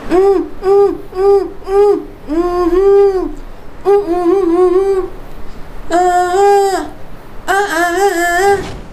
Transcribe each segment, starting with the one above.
ம், ம், ம், ம், ம்ஹும். ம், ம், ம், ம், ம். ஆ, ஆ, ஆ, ஆ.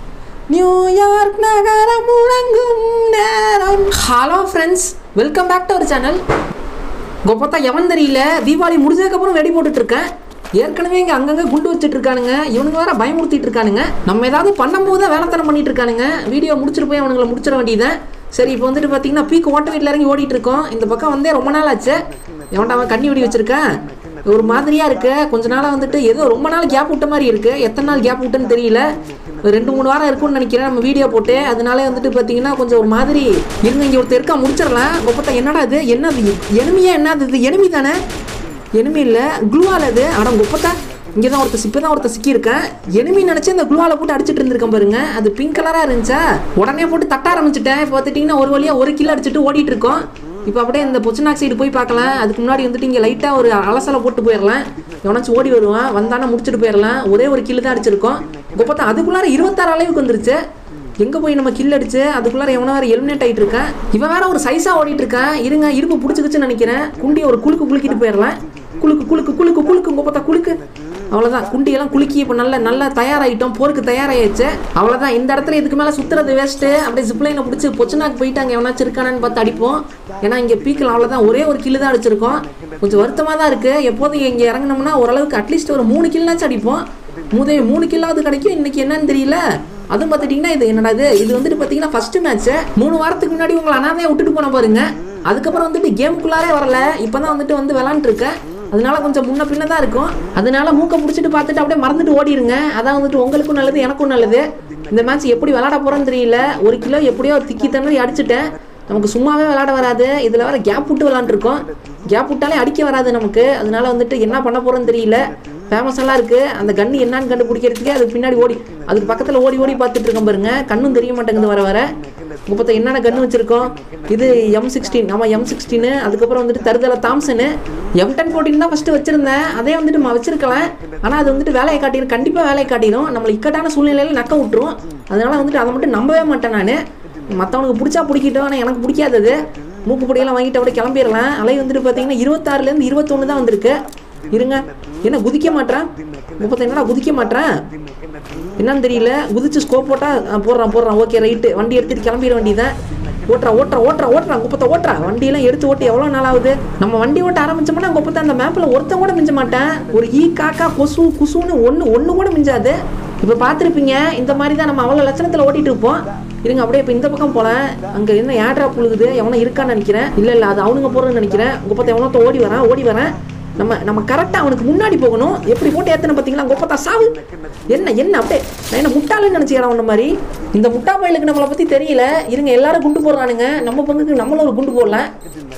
நியூயார்க் நகரம் முழங்கும் நேரம் hello friends welcome back to our channel இங்கே பார்த்தா எவன் தெரியல தீபாவளி முடிஞ்சதுக்கப்புறம் வெடி போட்டுட்டு இருக்கேன் ஏற்கனவே இங்கே அங்கங்கே குண்டு வச்சுட்டு இருக்கானுங்க இவனுங்க வேற பயமுறுத்திட்டு இருக்கானுங்க நம்ம ஏதாவது பண்ணும்போது தான் வேலைத்தனம் பண்ணிட்டு இருக்கானுங்க வீடியோ முடிச்சிட்டு போய் அவனுங்களை முடிச்சிட வேண்டியதான் சரி இப்போ வந்துட்டு பார்த்தீங்கன்னா பீக் ஓட்ட வீட்டில் இறங்கி ஓடிட்டு இருக்கோம் இந்த பக்கம் வந்தே ரொம்ப நாள் ஆச்சு எவன்டா அவன் கண்ணி வெடி வச்சிருக்கேன் ஒரு மாதிரியா இருக்கு கொஞ்ச நாளா வந்துட்டு ஏதோ ரொம்ப நாள் கேப் விட்ட மாதிரி இருக்கு எத்தனை நாள் கேப் விட்டுன்னு தெரியல ஒரு ரெண்டு மூணு வாரம் இருக்கும்னு நினைக்கிறேன் நம்ம வீடியோ போட்டு அதனால வந்துட்டு பார்த்தீங்கன்னா கொஞ்சம் ஒரு மாதிரி இருங்க இங்கே ஒருத்தர் இருக்கா முடிச்சிடலாம் பார்த்தா என்னடா இது என்னது எனிமியா என்னது இது எனிமி தானே எனிமி இல்லை குளுவால் அது அட குப்பத்தா இங்கே தான் ஒருத்தர் இப்போ தான் ஒருத்தர் சிக்கியிருக்கேன் எனிமி நினச்சி அந்த குளுவால போட்டு அடிச்சிட்டு இருந்திருக்கேன் பாருங்க அது பிங்க் கலராக இருந்துச்சா உடனே போட்டு தட்ட ஆரம்பிச்சிட்டேன் இப்போ பார்த்துட்டிங்கன்னா ஒரு வழியாக ஒரு கிலோ அடிச்சுட்டு ஓடிட்டு இருக்கோம் இப்போ அப்படியே இந்த பொச்சனாக் சைடு போய் பார்க்கலாம் அதுக்கு முன்னாடி வந்துட்டு இங்கே லைட்டாக ஒரு அலசலை போட்டு போயிடலாம் எவனாச்சும் ஓடி வருவான் வந்தானா முடிச்சுட்டு போயிடலாம் ஒரே ஒரு கில்லு தான் அடிச்சிருக்கோம் இப்போ பார்த்தா அதுக்குள்ளார இருபத்தாறு அளவுக்கு வந்துருச்சு எங்கே போய் நம்ம கில் அடிச்சு அதுக்குள்ளார எவனோ வேறு எலிமினேட் ஆகிட்டு இருக்கேன் இவன் வேற ஒரு சைஸாக ஓடிட்டு இருக்கான் இருங்க இருப்பு பிடிச்சிக்கிச்சுன்னு நினைக்கிறேன் குண்டியை ஒரு குலுக்கு குலுக்கிட்டு போயிடலாம் குலுக்கு குலுக்கு குலுக்கு குலுக்கு உங்க பார்த்தா குலுக்கு அவ்வளோதான் குண்டியெல்லாம் குலுக்கி இப்போ நல்ல நல்லா தயாராகிட்டோம் போருக்கு தயாராகிடுச்சு அவ்வளோதான் இந்த இடத்துல இதுக்கு மேலே சுற்றுறது வேஸ்ட்டு அப்படியே ஜிப்லைனை பிடிச்சி பொச்சனாக்கு போயிட்டாங்க எவனாச்சும் இருக்கானான்னு பார்த்து அடிப்போம் ஏன்னா இங்கே பீக்கில் அவ்வளோதான் ஒரே ஒரு கில்லு தான் அடிச்சிருக்கோம் கொஞ்சம் வருத்தமாக தான் இருக்குது எப்போதும் இங்கே இறங்கினோம்னா ஓரளவுக்கு அட்லீஸ்ட் ஒரு மூணு கில்லாச்சும் அடிப்போம் மூதே மூணு கில்லாவது கிடைக்கும் இன்னைக்கு என்னன்னு தெரியல அதுவும் பார்த்துட்டிங்கன்னா இது என்னடா இது இது வந்துட்டு பார்த்தீங்கன்னா ஃபர்ஸ்ட் மேட்ச் மூணு வாரத்துக்கு முன்னாடி உங்களை அனாதையை விட்டுட்டு போன பாருங்க அதுக்கப்புறம் வந்துட்டு கேமுக்குள்ளாரே வரல இப்போ தான் வந்துட்டு வந்து விளாண்டுருக்கேன் அதனால கொஞ்சம் முன்ன பின்ன தான் இருக்கும் அதனால மூக்கை பிடிச்சிட்டு பார்த்துட்டு அப்படியே மறந்துட்டு ஓடிடுங்க அதான் வந்துட்டு உங்களுக்கும் நல்லது எனக்கும் நல்லது இந்த மேட்ச் எப்படி விளாட போகிறோன்னு தெரியல ஒரு கிலோ எப்படியோ திக்கி தண்ணி அடிச்சுட்டேன் நமக்கு சும்மாவே விளாட வராது இதில் வேற கேப் விட்டு விளாண்டுருக்கோம் கேப் விட்டாலே அடிக்க வராது நமக்கு அதனால வந்துட்டு என்ன பண்ண போகிறோன்னு தெரியல ஃபேமஸ் எல்லாம் இருக்கு அந்த கன்று என்னன்னு கண்டுபிடிக்கிறதுக்கே அதுக்கு பின்னாடி ஓடி அதுக்கு பக்கத்தில் ஓடி ஓடி பார்த்துட்டு இருக்கோம் பாருங்க கண்ணும் தெரிய மாட்டேங்குது வர வர இப்போ பார்த்தா என்னென்ன கன்று வச்சிருக்கோம் இது எம் சிக்ஸ்டீன் ஆமாம் எம் சிக்ஸ்டீனு அதுக்கப்புறம் வந்துட்டு தருதல தாம்சனு எம் டென் ஃபோர்டீன் தான் ஃபஸ்ட்டு வச்சிருந்தேன் அதே வந்துட்டு நான் வச்சிருக்கலாம் ஆனால் அது வந்துட்டு வேலையை காட்டிடும் கண்டிப்பாக வேலையை காட்டிடும் நம்மளை இக்கட்டான சூழ்நிலையில் நக்க விட்டுரும் அதனால வந்துட்டு அதை மட்டும் நம்பவே மாட்டேன் நான் மற்றவனுக்கு பிடிச்சா பிடிக்கிட்டோம் ஆனால் எனக்கு பிடிக்காதது மூக்கு பொடியெல்லாம் வாங்கிட்டு அப்படியே கிளம்பிடலாம் அலை வந்துட்டு பார்த்தீங்கன்னா இருபத்தாறுலேருந்து இருபத்தொன்று தான் வந்திருக்கு இருங்க என்ன குதிக்க மாட்டேன் முப்பத்தி என்னடா குதிக்க மாட்டேன் என்னன்னு தெரியல குதிச்சு ஸ்கோப் போட்டா ஆ, போடுறான் போடுறான் ஓகே ரைட்டு வண்டி எடுத்துட்டு கிளம்பிட வேண்டியதான் ஓட்டுறா ஓட்டுறா ஓட்டுறா ஓட்டுறா குப்பத்தை ஓட்டுறா வண்டியெல்லாம் எடுத்து ஓட்டி எவ்வளோ நாள் ஆகுது நம்ம வண்டி ஓட்ட ஆரம்பிச்சோம்னா குப்பத்தை அந்த மேப்பில் ஒருத்தன் கூட மிஞ்ச மாட்டேன் ஒரு ஈ காக்கா கொசு குசுன்னு ஒன்று ஒன்று கூட மிஞ்சாது இப்போ பார்த்துருப்பீங்க இந்த மாதிரி தான் நம்ம அவ்வளோ லட்சணத்தில் ஓட்டிட்டு இருப்போம் இருங்க அப்படியே இப்போ இந்த பக்கம் போகலாம் அங்கே என்ன ஏட்ரா புழுகுது எவனோ இருக்கான்னு நினைக்கிறேன் இல்லை இல்லை அது அவனுங்க போகிறேன்னு நினைக்கிறேன் குப்பத்தை எவனோ ஓடி வரான் ஓடி வரேன் நம்ம நம்ம கரெக்டாக அவனுக்கு முன்னாடி போகணும் எப்படி போட்டு ஏத்தனை பார்த்தீங்களா கொப்பத்தா சாவு என்ன என்ன அப்படியே நான் என்ன முட்டாளுன்னு நினச்சிக்கிறேன் உன்ன மாதிரி இந்த முட்டா பயலுக்கு நம்மளை பற்றி தெரியல இருங்க எல்லாரும் குண்டு போடுறானுங்க நம்ம பங்குக்கு நம்மளும் ஒரு குண்டு போடலாம்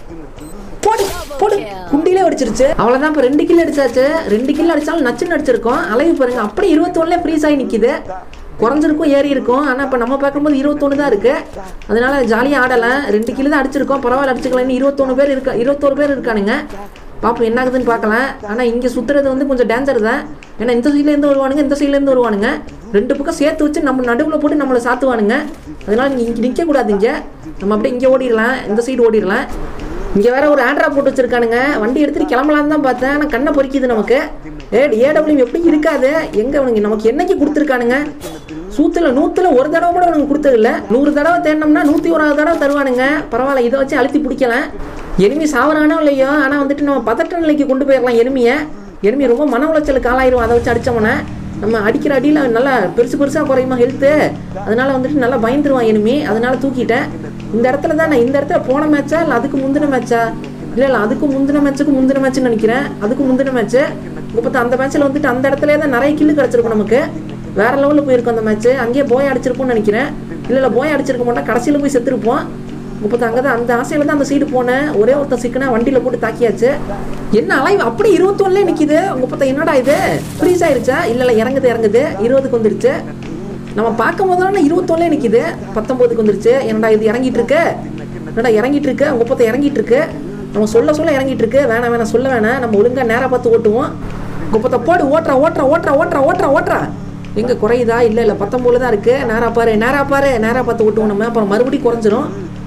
போடு போடு குண்டிலே அடிச்சிருச்சு அவ்வளோதான் இப்போ ரெண்டு கிலோ அடிச்சாச்சு ரெண்டு கிலோ அடிச்சாலும் நச்சுன்னு அடிச்சிருக்கோம் அலைவு பாருங்க அப்படியே இருபத்தொன்னுல ஃப்ரீஸ் ஆகி நிற்கிது குறைஞ்சிருக்கும் ஏறி இருக்கும் ஆனால் இப்போ நம்ம பார்க்கும்போது இருபத்தொன்று தான் இருக்கு அதனால ஜாலியாக ஆடலாம் ரெண்டு கிலோ தான் அடிச்சிருக்கோம் பரவாயில்ல அடிச்சுக்கலாம் இன்னும் இருபத்தொன்று பேர் இருக்கா இருபத்தோரு பேர் இருக்கானுங்க பார்ப்போம் என்ன ஆகுதுன்னு பார்க்கலாம் ஆனால் இங்கே சுற்றுறது வந்து கொஞ்சம் டேஞ்சர் தான் ஏன்னா இந்த சைட்லேருந்து வருவானுங்க இந்த சைட்லேருந்து வருவானுங்க ரெண்டு பக்கம் சேர்த்து வச்சு நம்ம நடுவில் போட்டு நம்மளை சாத்துவானுங்க அதனால நீங்கள் இங்கே நிற்கக்கூடாது இங்கே நம்ம அப்படியே இங்கே ஓடிடலாம் இந்த சைடு ஓடிடலாம் இங்கே வேற ஒரு ஆண்ட்ரா போட்டு வச்சிருக்கானுங்க வண்டி எடுத்துட்டு கிளம்பலான்னு தான் பார்த்தேன் ஆனால் கண்ணை பொறிக்குது நமக்கு ஏ ஏடபிள்யூ எப்படி இருக்காது எங்க அவனுங்க நமக்கு என்னைக்கு கொடுத்துருக்கானுங்க சூத்துல நூத்துல ஒரு தடவை கூட அவனுக்கு கொடுத்தது இல்ல நூறு தடவை தேடினோம்னா நூத்தி ஓராவது தடவை தருவானுங்க பரவாயில்ல இதை வச்சு அழுத்தி பிடிக்கலாம் எனிமி சாவறானோ இல்லையோ ஆனா வந்துட்டு நம்ம பதட்ட நிலைக்கு கொண்டு போயிடலாம் எனிமியை எனிமி ரொம்ப மன உளைச்சலுக்கு ஆளாயிரும் அதை வச்சு அடிச்சோம்னா நம்ம அடிக்கிற அடியில் நல்லா பெருசு பெருசாக குறையுமா ஹெல்த்து அதனால வந்துட்டு நல்லா பயந்துருவான் எனிமி அதனால தூக்கிட்டேன் இந்த இடத்துல தான் நான் இந்த இடத்துல போன மேட்சா இல்லை அதுக்கு முந்தின மேட்சா இல்லை இல்லை அதுக்கு முந்தின மேட்ச்சுக்கு முந்தின மேட்ச்னு நினைக்கிறேன் அதுக்கு முந்தின மேட்ச்சு இப்போ அந்த மேட்ச்சில் வந்துட்டு அந்த இடத்துல தான் நிறைய கில்லு கிடச்சிருக்கும் நமக்கு வேற லெவலில் போயிருக்கும் அந்த மேட்ச்சு அங்கேயே போய் அடிச்சிருப்போம்னு நினைக்கிறேன் இல்லை இல்லை போய் அடிச்சிருக்க மாட்டோம் கடைசியில் போய் செத்துருப்போம் இப்போ அங்கே தான் அந்த ஆசையில் தான் அந்த சைடு போனேன் ஒரே ஒருத்தன் சிக்கனா வண்டியில் போட்டு தாக்கியாச்சு என்ன அலைவு அப்படி இருபத்தொன்னுல நிற்கிது உங்கள் பார்த்தா என்னடா இது ஃப்ரீஸ் ஆயிருச்சா இல்லை இல்லை இறங்குது இறங்குது இருபதுக்கு வந்துருச்சு நம்ம பார்க்கும் போது இருபத்தொன்னுல நிற்கிது பத்தொம்போதுக்கு வந்துருச்சு என்னடா இது இறங்கிட்டு இருக்கு என்னடா இறங்கிட்டு இருக்கு உங்கள் பார்த்தா இறங்கிட்டு இருக்கு நம்ம சொல்ல சொல்ல இறங்கிட்டு இருக்கு வேணாம் வேணாம் சொல்ல வேணாம் நம்ம ஒழுங்காக நேராக பார்த்து ஓட்டுவோம் உங்கள் பார்த்தா போடு ஓட்டுறா ஓட்டுறா ஓட்டுறா ஓட்டுறா ஓட்டுறா ஓட்டுறா எங்கே குறையுதா இல்லை இல்லை பத்தொம்போது தான் இருக்குது நேராக பாரு நேராக பாரு நேராக பார்த்து ஓட்டுவோம் நம்ம அப்புறம் மறுபடியும் குறைஞ்சிரும்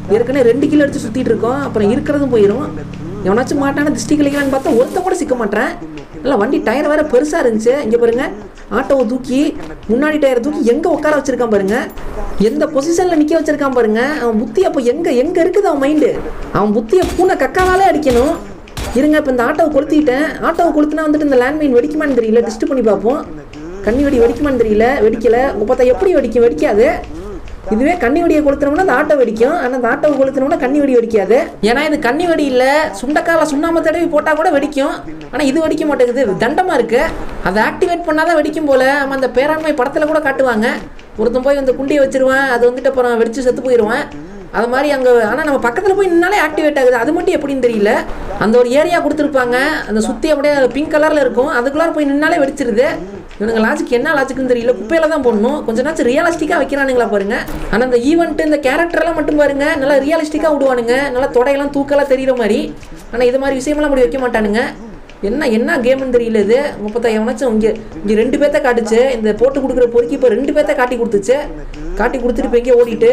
ஏற்கனவே ரெண்டு கிலோ எடுத்து சுற்றிட்டு இருக்கோம் அப்புறம் இருக்கிறதும் போயிடும் எவனாச்சும் மாட்டான திருஷ்டி கழிக்கலான்னு பார்த்தா ஒருத்த கூட சிக்க மாட்டேன் நல்லா வண்டி டயர் வேற பெருசாக இருந்துச்சு இங்கே பாருங்க ஆட்டோவை தூக்கி முன்னாடி டயரை தூக்கி எங்கே உட்கார வச்சிருக்கான் பாருங்க எந்த பொசிஷனில் நிற்க வச்சிருக்கான் பாருங்க அவன் புத்தி அப்போ எங்கே எங்கே இருக்குது அவன் மைண்டு அவன் புத்தியை பூனை கக்காவாலே அடிக்கணும் இருங்க இப்போ இந்த ஆட்டோவை கொளுத்திட்டேன் ஆட்டோவை கொளுத்துனா வந்துட்டு இந்த லேண்ட்மைன் வெடிக்குமான்னு தெரியல டெஸ்ட் பண்ணி பார்ப்போம் கண்ணி வெடி வெடிக்குமான்னு தெரியல வெடிக்கல பார்த்தா எப்படி வெடிக்கும் வெடிக்காது இதுவே கண்ணி வெடியை கொளுத்துனோம்னா அந்த ஆட்டோ வெடிக்கும் ஆனால் அந்த ஆட்டோவை கொளுத்துனோம்னா கண்ணி வெடி வெடிக்காது ஏன்னா இது கண்ணி வெடி இல்லை சுண்டக்கால சுண்ணாம்பு தடவி போட்டால் கூட வெடிக்கும் ஆனால் இது வெடிக்க மாட்டேங்குது தண்டமாக இருக்கு அதை ஆக்டிவேட் பண்ணாதான் வெடிக்கும் போல நம்ம அந்த பேராண்மை படத்தில் கூட காட்டுவாங்க ஒருத்தன் போய் அந்த குண்டியை வச்சிருவான் அது வந்துட்டு அப்புறம் வெடிச்சு செத்து போயிடுவான் அது மாதிரி அங்கே ஆனால் நம்ம பக்கத்தில் போய் நின்னாலே ஆக்டிவேட் ஆகுது அது மட்டும் எப்படின்னு தெரியல அந்த ஒரு ஏரியா கொடுத்துருப்பாங்க அந்த சுற்றி அப்படியே பிங்க் கலரில் இருக்கும் அதுக்குள்ளார போய் நின்னாலே வெடிச்சிருது இவனுங்க லாஜிக் என்ன லாஜிக்னு தெரியல குப்பையில தான் போடணும் கொஞ்ச நாச்சும் ரியலிஸ்டிக்காக வைக்கிறானுங்களா பாருங்க ஆனால் அந்த ஈவெண்ட் இந்த கேரக்டர்லாம் மட்டும் பாருங்க நல்லா ரியலிஸ்டிக்காக விடுவானுங்க நல்லா தொடையெல்லாம் தூக்கெல்லாம் தெரியுற மாதிரி ஆனால் இது மாதிரி விஷயமெல்லாம் அப்படி வைக்க மாட்டானுங்க என்ன என்ன கேம்னு தெரியல இது முப்பத்தா எவனாச்சும் இங்கே இங்கே ரெண்டு பேர்த்த காட்டுச்சு இந்த போட்டு கொடுக்குற பொறுக்கி இப்போ ரெண்டு பேர்த்த காட்டி கொடுத்துச்சு காட்டி கொடுத்துட்டு இப்போ எங்கேயோ ஓடிட்டு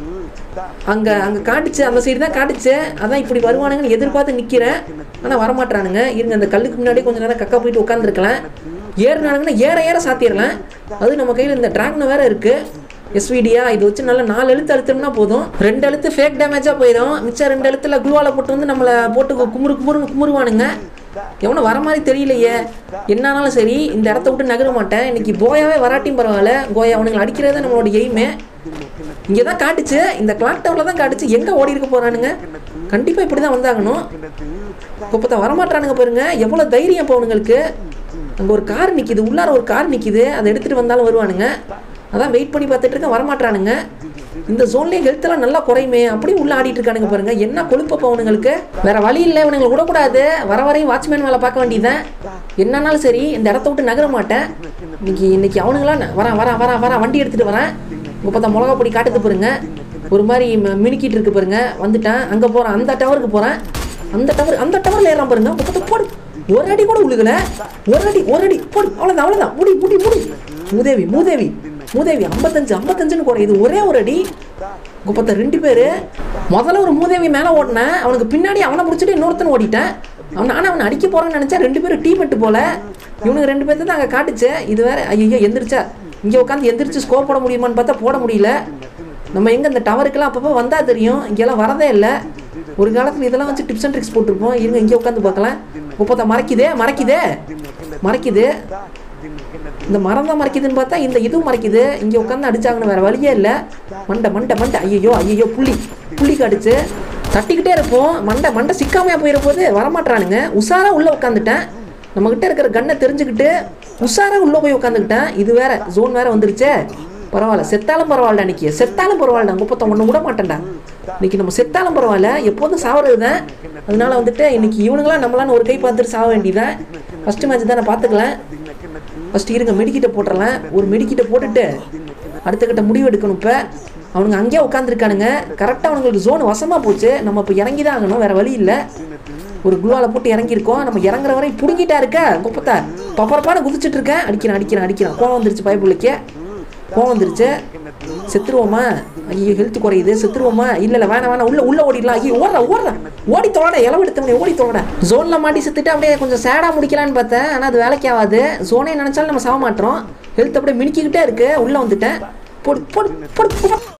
அங்கே அங்கே காட்டுச்சு அந்த சைடு தான் காட்டுச்சு அதான் இப்படி வருவானுங்கன்னு எதிர்பார்த்து நிற்கிறேன் ஆனால் வரமாட்டானுங்க இருங்க அந்த கல்லுக்கு முன்னாடி கொஞ்ச நேரம் கக்கா போயிட்டு உட்காந்துருக்கலாம் ஏறினானுங்கன்னா ஏற ஏற சாத்திடலாம் அது நம்ம கையில் இந்த டிராகன் வேற இருக்குது எஸ்விடியா இது வச்சு நல்லா நாலு எழுத்து அழுத்தம்னா போதும் ரெண்டு எழுத்து ஃபேக் டேமேஜாக போயிடும் மிச்சம் ரெண்டு எழுத்துல குளுவால போட்டு வந்து நம்மளை போட்டு குமுறு குமுறுன்னு குமுறுவானுங்க எவனும் வர மாதிரி தெரியலையே என்னானாலும் சரி இந்த இடத்த விட்டு நகர மாட்டேன் இன்னைக்கு போயாவே வராட்டியும் பரவாயில்ல கோயா அவனுங்களை அடிக்கிறது தான் நம்மளோட எய்மே இங்கே தான் காட்டுச்சு இந்த கிளாக் டவரில் தான் காட்டுச்சு எங்கே ஓடி இருக்க போகிறானுங்க கண்டிப்பாக இப்படி தான் வந்தாகணும் இப்போ வரமாட்டானுங்க பாருங்க எவ்வளோ தைரியம் இப்போ அவனுங்களுக்கு அங்கே ஒரு கார் நிற்கிது உள்ளார ஒரு கார் நிற்கிது அதை எடுத்துகிட்டு வந்தாலும் வருவானுங்க அதான் வெயிட் பண்ணி பார்த்துட்டு இருக்கேன் வரமாட்டானுங்க இந்த ஜோன்லேயே ஹெல்த்தெல்லாம் நல்லா குறையுமே அப்படியே உள்ள ஆடிட்டு இருக்கானுங்க பாருங்க என்ன கொழுப்பப்போ அவனுங்களுக்கு வேற வழி இல்லை இவனுங்களை விடக்கூடாது வர வரையும் வாட்ச்மேன் வேலை பார்க்க வேண்டியதான் என்னன்னாலும் சரி இந்த இடத்த விட்டு நகர மாட்டேன் இன்னைக்கு இன்னைக்கு அவனுங்களாம் ந- வரேன் வரேன் வரேன் வரேன் வண்டி எடுத்துட்டு வரேன் இப்போ பார்த்தா மிளகா பொடி காட்டுது பாருங்க ஒரு மாதிரி ம- மினுக்கிட்டு இருக்கு பாருங்க வந்துட்டேன் அங்கே போகிறேன் அந்த டவருக்கு போகிறேன் அந்த டவர் அந்த டவரில் ஏறான் பாருங்க இப்போ போடு ஒரு அடி கூட உழுகல ஒரு அடி ஒரு அடி போடு அவ்வளோதான் அவ்வளோதான் முடி முடி முடி மூதேவி மூதேவி மூதேவி ஐம்பத்தஞ்சு ஐம்பத்தஞ்சுன்னு குறையுது ஒரே ஒரு அடி முப்பத்த ரெண்டு பேர் முதல்ல ஒரு மூதேவி மேலே ஓடினேன் அவனுக்கு பின்னாடி அவனை பிடிச்சிட்டு இன்னொருத்தன் ஓடிட்டேன் அவன் நானும் அவனை அடிக்க போகிறேன்னு நினச்சேன் ரெண்டு பேரும் டீம் எட்டு போல இவனுக்கு ரெண்டு பேர்த்து தான் அங்கே காட்டுச்சு இது வேற ஐயோ எந்திரிச்சா இங்கே உட்காந்து எந்திரிச்சு ஸ்கோர் போட முடியுமான்னு பார்த்தா போட முடியல நம்ம எங்கே இந்த டவருக்கெல்லாம் அப்பப்போ வந்தால் தெரியும் இங்கெல்லாம் வரதே இல்லை ஒரு காலத்தில் இதெல்லாம் வச்சு டிப்ஸ் அண்ட் ட்ரிக்ஸ் போட்டிருப்போம் இருங்க இங்கே உட்காந்து பார்க்கலாம் முப்பத்தா மறைக்குதே மறைக்குதே மறைக்குது இந்த மரம் தான் மறைக்குதுன்னு பார்த்தா இந்த இதுவும் மறைக்குது இங்கே உட்காந்து அடிச்சாங்கன்னு வேற வழியே இல்லை மண்டை மண்டை மண்டை ஐயோ ஐயோ புள்ளி புள்ளிக்கு அடிச்சு தட்டிக்கிட்டே இருப்போம் மண்டை மண்டை சிக்காமையா போயிட போது வரமாட்டானுங்க உஷாரா உள்ள உட்காந்துட்டேன் நம்மகிட்ட இருக்கிற கண்ணை தெரிஞ்சுக்கிட்டு உஷாரா உள்ள போய் உட்காந்துக்கிட்டேன் இது வேற ஜோன் வேற வந்துருச்சே பரவாயில்ல செத்தாலும் பரவாயில்ல இன்னைக்கு செத்தாலும் பரவாயில்ல முப்பத்த ஒன்று விட மாட்டேன்டா இன்னைக்கு நம்ம செத்தாலும் பரவாயில்ல எப்போதும் சாவறது தான் அதனால வந்துட்டு இன்னைக்கு இவனுங்களாம் நம்மளான்னு ஒரு கை பார்த்துட்டு சாக வேண்டியதான் ஃபர்ஸ்ட் மேட்ச் தான் நான் பார்த்துக்கலாம் ஃபஸ்ட்டு இருங்க மெடிக்கிட்ட போட்டுறலாம் ஒரு மெடிக்கிட்ட போட்டுட்டு அடுத்த கட்ட முடிவு எடுக்கணும் இப்போ அவனுங்க அங்கேயே உட்காந்துருக்கானுங்க கரெக்டாக அவனுங்களுக்கு ஜோன் வசமாக போச்சு நம்ம இப்போ இறங்கி தான் ஆகணும் வேறு வழி இல்லை ஒரு குளுவால போட்டு இறங்கியிருக்கோம் நம்ம இறங்குற வரை பிடுங்கிட்டா இருக்க குப்பத்தா பப்பரப்பான குதிச்சிட்டு இருக்கேன் அடிக்கிறான் அடிக்கிறான் அடிக்கிறான் கோவம் வந்துருச்சு பயப்புள்ளிக்கு கோவம் வந்துருச்சு செத்துருவோமா ஐயோ ஹெல்த் குறையுது செத்துருவோமா இல்லை இல்லை வேணாம் வேணாம் உள்ள உள்ள ஓடிடலாம் ஐயோ ஓடுறா ஓடுறா ஓடி தோட இளவு எடுத்தவனே ஓடி தோட ஜோனில் மாட்டி செத்துட்டு அப்படியே கொஞ்சம் சேடாக முடிக்கலான்னு பார்த்தேன் ஆனால் அது வேலைக்கு ஆகாது ஜோனே நினச்சாலும் நம்ம சாக மாட்டோம் ஹெல்த் அப்படியே மினுக்கிக்கிட்டே இருக்கு உள்ளே வந்துட்டேன் போடு போடு போடு போடு